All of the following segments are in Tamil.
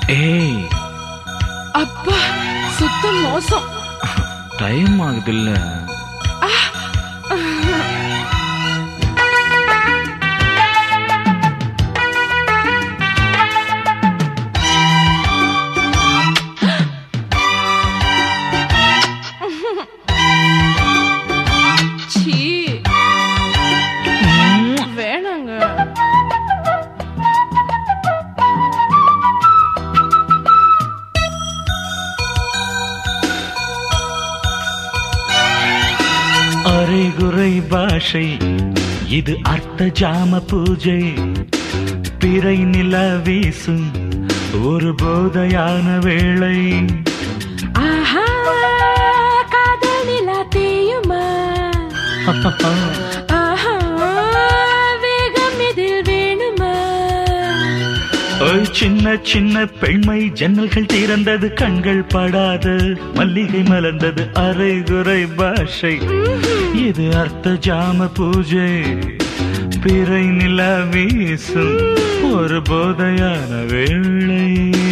ஏய் அப்பா சுத்த மோசம் டைம் ஆகுதுல்ல சீ வேணாங்க அரைகுறை பாஷை இது அர்த்த ஜாம பூஜை பிறை நில வீசும் ஒரு போதையான வேளை ஆஹா காதல் நிலா தேயுமா ஆஹா வேகம் இதில் வேணுமா ஓய் சின்ன சின்ன பெண்மை ஜன்னல்கள் திறந்தது கண்கள் படாது மல்லிகை மலர்ந்தது அரைகுறை பாஷை இது அர்த்த ஜாம பூஜை பிறை நில வீசும் ஒரு போதையான வேளை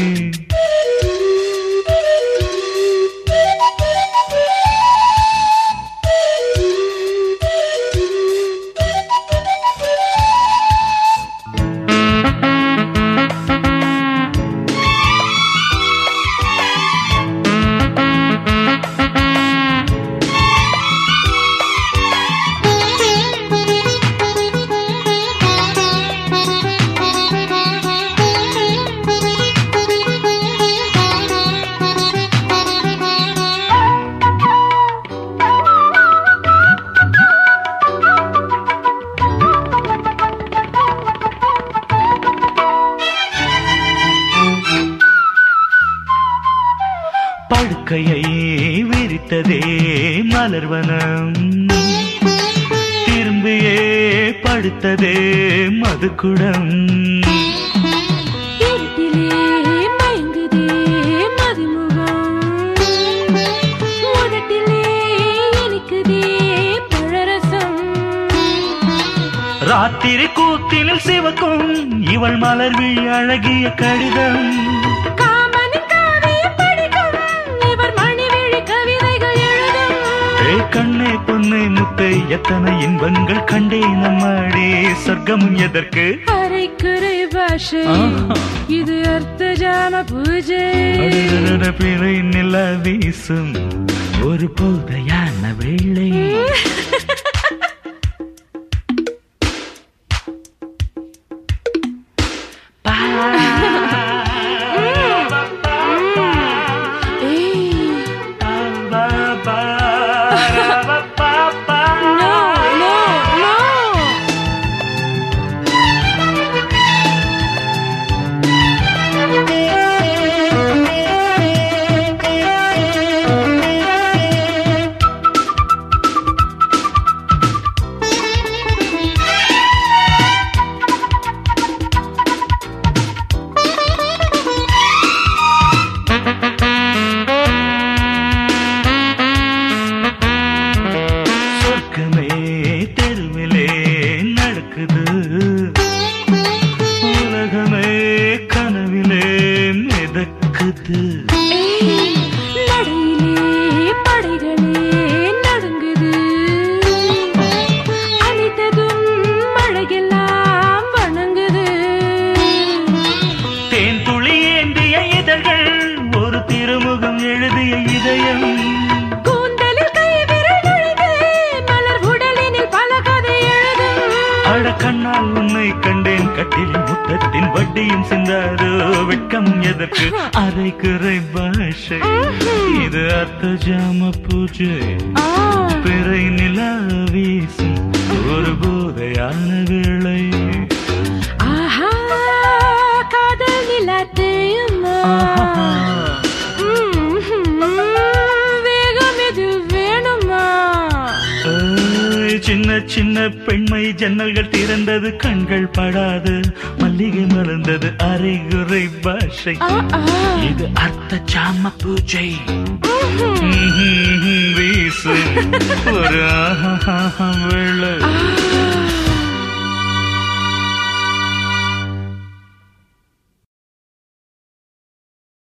படுக்கையை விரித்ததே மலர்வனம் திரும்பியே படுத்ததே மதுக்குடம் இருட்டிலே மயங்குதே மதிமுகம் உதட்டிலே இனிக்குதே பழரசம் ராத்திரி கூத்தினில் சிவக்கும் இவள் மலர் விழி அழகிய கடிதம் காமனின் காவியம் படிக்கும் இவர் மணிவிழி கவிதைகள் எழுதும் ஏ கண்ணே பொண்ணே முத்தை எத்தனை இன்பங்கள் கண்டே நம்மாடே சொர்க்கமும் எதற்கு அரைக்குறை பாஷை ஆஹா. இது அர்த்த ஜாம பூஜை அடடடட பிறை நில வீசும் ஒரு போதையான வேளை ஏய், no, no, no. சொர்க்கமே தெருவிலே நடக்குது உலகமே கனவிலே மிதக்குது ஏய், நடையிலே படைகளே நடுங்குது அனைத்ததும் மழையெல்லாம் வணங்குது தேன் துளி ஏந்திய இதழ்கள் ஒரு திருமுகம் எழுதிய இதயம் கூந்தலில் கை விரல் நுழைந்து மலர் உடலினில் பல கதை எழுதும் அட கண்ணால் உன்னை கண்டேன் கட்டில் முத்தத்தின் வட்டியும் சிந்தாது வெட்கம் எதற்கு அரைக்குறை பாஷை இது அர்த்த ஜாம பூஜை ஆ, பிறை நிலா வீசும் ஒரு போதையான வேளை ஆஹா காதல் நிலத்தையுமா ஆஹா. வேகம் இது வேணுமா ஏய், சின்ன சின்ன பெண்மை ஜன்னல்கள் திறந்தது கண்கள் படாது மல்லிகை மலர்ந்தது அரைகுறை பாஷை ஆ, ஆ. இது அர்த்த ஜாம பூஜை ம்ஹும். வீசும் ஒரு ஆஹா வேளை ஆ